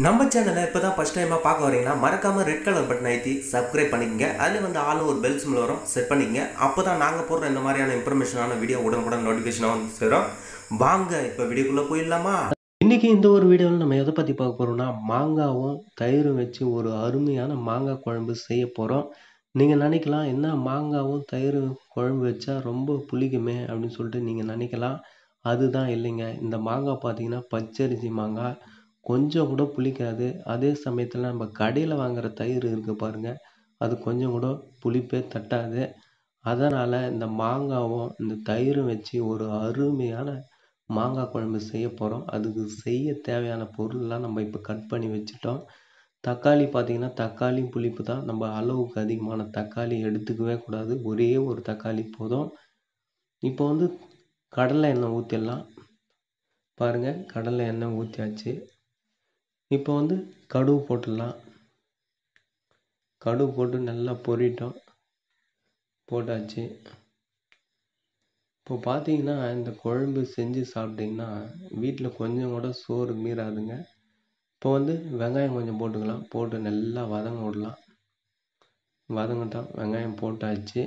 நம்ம சேனலை இப்போ தான் ஃபஸ்ட் டைமாக பார்க்க வரீங்கன்னா மறக்காமல் ரெட் கலர் பட்டன் அழுத்தி சப்ஸ்கிரைப் பண்ணிக்கங்க அதில் வந்து ஆளும் ஒரு பெல் சிம்பிள் வரும் செட் பண்ணிக்கங்க அப்போ தான் நாங்கள் போடுற இந்த மாதிரியான இன்ஃபர்மேஷனான வீடியோ உடனுக்குடன் நோட்டிஃபிகேஷனாக வந்து சேரும் வாங்க இப்போ வீடியோக்குள்ளே போயிடலாமா இன்னைக்கு இந்த ஒரு வீடியோவில் நம்ம எதை பற்றி பார்க்க போகிறோம்னா மாங்காவும் தயிரும் வச்சு ஒரு அருமையான மாங்காய் குழம்பு செய்ய போகிறோம் நீங்கள் நினைக்கலாம் என்ன மாங்காவும் தயிரும் குழம்பு வச்சா ரொம்ப புளிக்குமே அப்படின்னு சொல்லிட்டு நீங்கள் நினைக்கலாம் அதுதான் இல்லைங்க இந்த மாங்காய் பார்த்தீங்கன்னா பச்சரிசி மாங்காய் கொஞ்சம் கூட புளிக்காது அதே சமயத்தில் நம்ம கடையில் வாங்குற தயிர் இருக்குது பாருங்கள் அது கொஞ்சம் கூட புளிப்பே தட்டாது அதனால் இந்த மாங்காவும் இந்த தயிரும் வச்சு ஒரு அருமையான மாங்காய் குழம்பு செய்ய போகிறோம் அதுக்கு செய்ய தேவையான பொருள்லாம் நம்ம இப்போ கட் பண்ணி வச்சுட்டோம் தக்காளி பார்த்திங்கன்னா தக்காளி புளிப்பு தான் நம்ம அளவுக்கு அதிகமான தக்காளி எடுத்துக்கவே கூடாது ஒரே ஒரு தக்காளி போதும் இப்போ வந்து கடலை எண்ணெய் ஊற்றிடலாம் பாருங்கள் கடலை எண்ணெய் ஊற்றியாச்சு இப்போ வந்து கடுகு போட்டுடலாம் கடுகு போட்டு நல்லா பொரிட்டோம் போட்டாச்சு இப்போ பார்த்தீங்கன்னா இந்த குழம்பு செஞ்சு சாப்பிட்டிங்கன்னா வீட்டில் கொஞ்சம் கூட சோறு மீறாதுங்க இப்போ வந்து வெங்காயம் கொஞ்சம் போட்டுக்கலாம் போட்டு நல்லா வதங்க விடலாம் வதங்கட்டும் வெங்காயம் போட்டாச்சு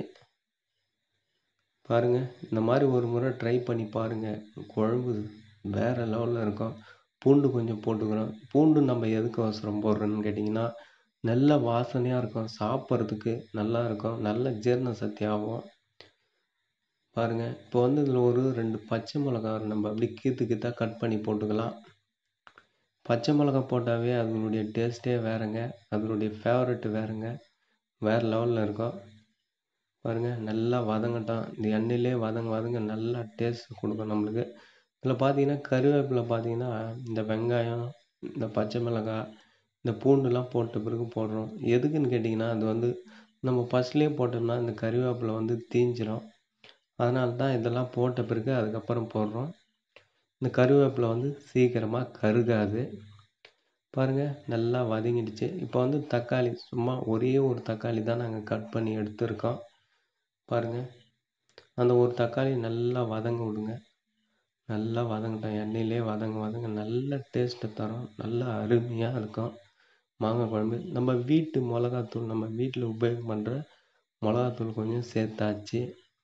பாருங்கள் இந்த மாதிரி ஒரு முறை ட்ரை பண்ணி பாருங்கள் குழம்பு வேறு லெவலில் இருக்கும் பூண்டு கொஞ்சம் போட்டுக்கிறோம் பூண்டு நம்ம எதுக்கு அவசரம் போடுறோன்னு கேட்டிங்கன்னா நல்ல வாசனையாக இருக்கும் சாப்பிட்றதுக்கு நல்லா இருக்கும் நல்ல ஜீரண சக்தி ஆகும் பாருங்கள் இப்போ வந்து இதில் ஒரு ரெண்டு பச்சை மிளகா நம்ம அப்படி கீத்து கீத்தாக கட் பண்ணி போட்டுக்கலாம் பச்சை மிளகா போட்டாவே அதனுடைய டேஸ்ட்டே வேறுங்க அதனுடைய ஃபேவரெட்டு வேறுங்க வேறு லெவலில் இருக்கும் பாருங்கள் நல்லா வதங்கட்டும் இந்த எண்ணெயிலே வதங்க வதங்க நல்லா டேஸ்ட் கொடுக்கும் நம்மளுக்கு இதில் பார்த்தீங்கன்னா கருவேப்பிலை பார்த்தீங்கன்னா இந்த வெங்காயம் இந்த பச்சை மிளகாய் இந்த பூண்டுலாம் போட்ட பிறகு போடுறோம் எதுக்குன்னு கேட்டிங்கன்னா அது வந்து நம்ம ஃபஸ்ட்லேயே போட்டோம்னா இந்த கருவேப்பிலை வந்து தீஞ்சிரும் அதனால தான் இதெல்லாம் போட்ட பிறகு அதுக்கப்புறம் போடுறோம் இந்த கருவேப்பிலை வந்து சீக்கிரமாக கருகாது பாருங்கள் நல்லா வதங்கிடுச்சு இப்போ வந்து தக்காளி சும்மா ஒரே ஒரு தக்காளி தான் நாங்கள் கட் பண்ணி எடுத்துருக்கோம் பாருங்கள் அந்த ஒரு தக்காளி நல்லா வதங்க விடுங்க நல்லா வதங்கட்டும் எண்ணெயிலே வதங்க வதங்க நல்ல டேஸ்ட்டு தரும் நல்லா அருமையாக இருக்கும் மாங்காய் குழம்பு நம்ம வீட்டு மிளகாத்தூள் நம்ம வீட்டில் உபயோகம் பண்ணுற மிளகாத்தூள் கொஞ்சம் சேர்த்தாச்சு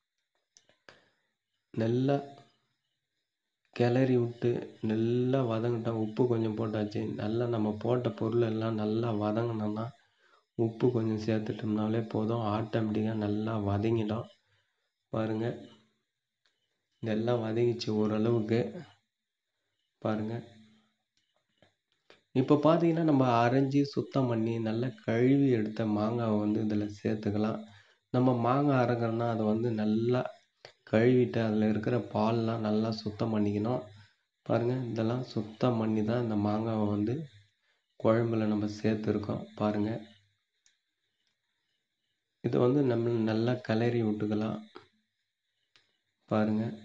நல்லா கிளறி விட்டு நல்லா வதங்கட்டும் உப்பு கொஞ்சம் போட்டாச்சு நல்லா நம்ம போட்ட பொருள் எல்லாம் நல்லா வதங்கினோம்னா உப்பு கொஞ்சம் சேர்த்துட்டோம்னாலே போதும் ஆட்டோமேட்டிக்காக நல்லா வதங்கிடும் பாருங்கள் இதெல்லாம் வதங்கிச்சு ஓரளவுக்கு பாருங்கள் இப்போ பார்த்தீங்கன்னா நம்ம அரைஞ்சி சுத்தம் பண்ணி நல்லா கழுவி எடுத்த மாங்காவை வந்து இதில் சேர்த்துக்கலாம் நம்ம மாங்காய் அரைக்கிறோன்னா அதை வந்து நல்லா கழுவிட்டு அதில் இருக்கிற பால்லாம் நல்லா சுத்தம் பண்ணிக்கணும் பாருங்கள் இதெல்லாம் சுத்தம் பண்ணி தான் இந்த மாங்காவை வந்து குழம்புல நம்ம சேர்த்துருக்கோம் பாருங்கள் இதை வந்து நம்ம நல்லா கிளறி விட்டுக்கலாம் பாருங்கள்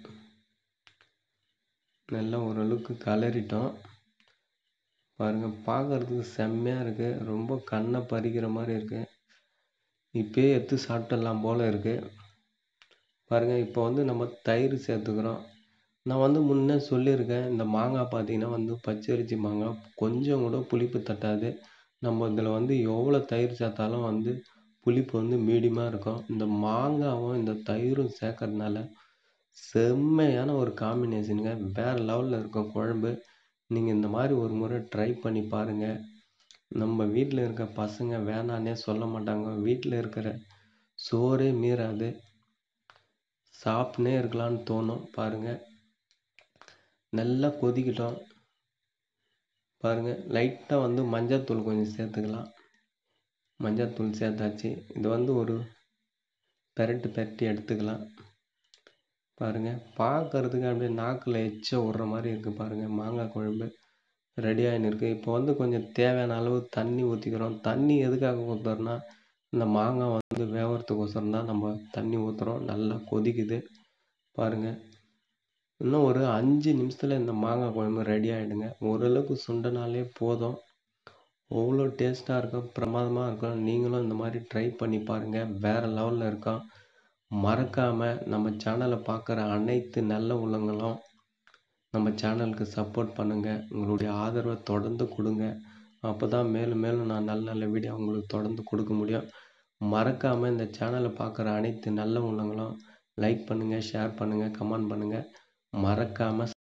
நல்லா ஓரளவுக்கு கலரிட்டோம் பாருங்கள் பார்க்குறதுக்கு செம்மையாக இருக்குது ரொம்ப கண்ணை பறிக்கிற மாதிரி இருக்குது இப்போயே எடுத்து சாப்பிட்டுடலாம் போல் இருக்குது பாருங்கள் இப்போ வந்து நம்ம தயிர் சேர்த்துக்கிறோம் நான் வந்து முன்னே சொல்லியிருக்கேன் இந்த மாங்காய் பார்த்தீங்கன்னா வந்து பச்சரிசி மாங்காய் கொஞ்சம் கூட புளிப்பு தட்டாது நம்ம இதில் வந்து எவ்வளோ தயிர் சேர்த்தாலும் வந்து புளிப்பு வந்து மீடியமாக இருக்கும் இந்த மாங்காவும் இந்த தயிரும் சேர்க்கறதுனால செம்மையான ஒரு காம்பினேஷனுங்க வேறு லெவலில் இருக்கும் குழம்பு நீங்கள் இந்த மாதிரி ஒரு முறை ட்ரை பண்ணி பாருங்கள் நம்ம வீட்டில் இருக்க பசங்க வேணான்னே சொல்ல மாட்டாங்க வீட்டில் இருக்கிற சோறே மீறாது சாப்பிட்னே இருக்கலான்னு தோணும் பாருங்கள் நல்லா கொதிக்கிட்டோம் பாருங்கள் லைட்டாக வந்து மஞ்சள்தூள் கொஞ்சம் சேர்த்துக்கலாம் மஞ்சள்தூள் சேர்த்தாச்சு இது வந்து ஒரு பெரட்டு பெரட்டி எடுத்துக்கலாம் பாருங்கள் பார்க்கறதுக்கு அப்படியே நாக்கில் எச்ச விட்ற மாதிரி இருக்குது பாருங்கள் மாங்காய் குழம்பு ரெடி ஆகின்னு இருக்குது இப்போ வந்து கொஞ்சம் தேவையான அளவு தண்ணி ஊற்றிக்கிறோம் தண்ணி எதுக்காக ஊற்றுறோன்னா இந்த மாங்காய் வந்து வேகிறதுக்கோசரம் தான் நம்ம தண்ணி ஊற்றுறோம் நல்லா கொதிக்குது பாருங்கள் இன்னும் ஒரு அஞ்சு நிமிஷத்தில் இந்த மாங்காய் குழம்பு ரெடி ஆகிடுங்க ஓரளவுக்கு சுண்டனாலே போதும் அவ்வளோ டேஸ்ட்டாக இருக்கும் பிரமாதமாக இருக்கும் நீங்களும் இந்த மாதிரி ட்ரை பண்ணி பாருங்கள் வேறு லெவலில் இருக்கும் மறக்காமல் நம்ம சேனலை பார்க்குற அனைத்து நல்ல உள்ளங்களும் நம்ம சேனலுக்கு சப்போர்ட் பண்ணுங்கள் உங்களுடைய ஆதரவை தொடர்ந்து கொடுங்க அப்போ தான் மேலும் மேலும் நான் நல்ல நல்ல வீடியோ உங்களுக்கு தொடர்ந்து கொடுக்க முடியும் மறக்காமல் இந்த சேனலை பார்க்குற அனைத்து நல்ல உள்ளங்களும் லைக் பண்ணுங்கள் ஷேர் பண்ணுங்கள் கமெண்ட் பண்ணுங்கள் மறக்காமல்